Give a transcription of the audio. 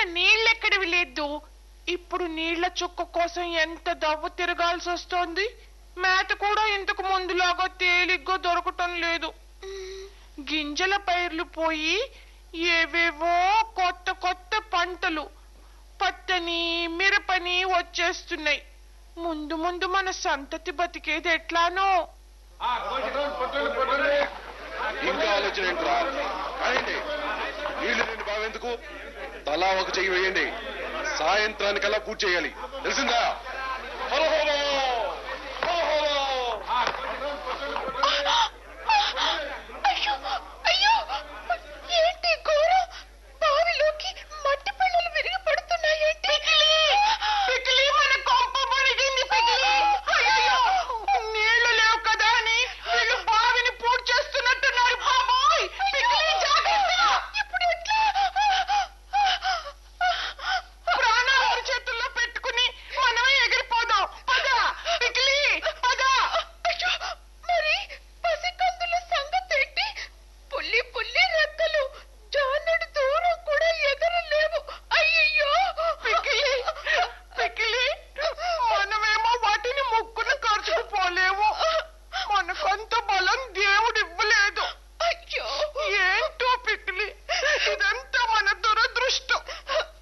నీళ్ళెక్కడివి లేదు ఇప్పుడు నీళ్ల చుక్క కోసం ఎంత దవ్వు తిరగాల్సి వస్తోంది మేత కూడా ఇంతకు ముందులాగా తేలిగ్గా దొరకటం లేదు గింజల పైర్లు పోయి ఏవేవో కొత్త కొత్త పంటలు పత్తని మిరపని వచ్చేస్తున్నాయి ముందు ముందు మన సంతతి బతికేది ఎట్లానో ఇంకా ఆలోచన ఏంట్రా కాయండి నీళ్లు లేని బావెందుకు తలా ఒక చెయ్యి వేయండి సాయంత్రానికల్లా పూర్తి చేయాలి తెలిసిందా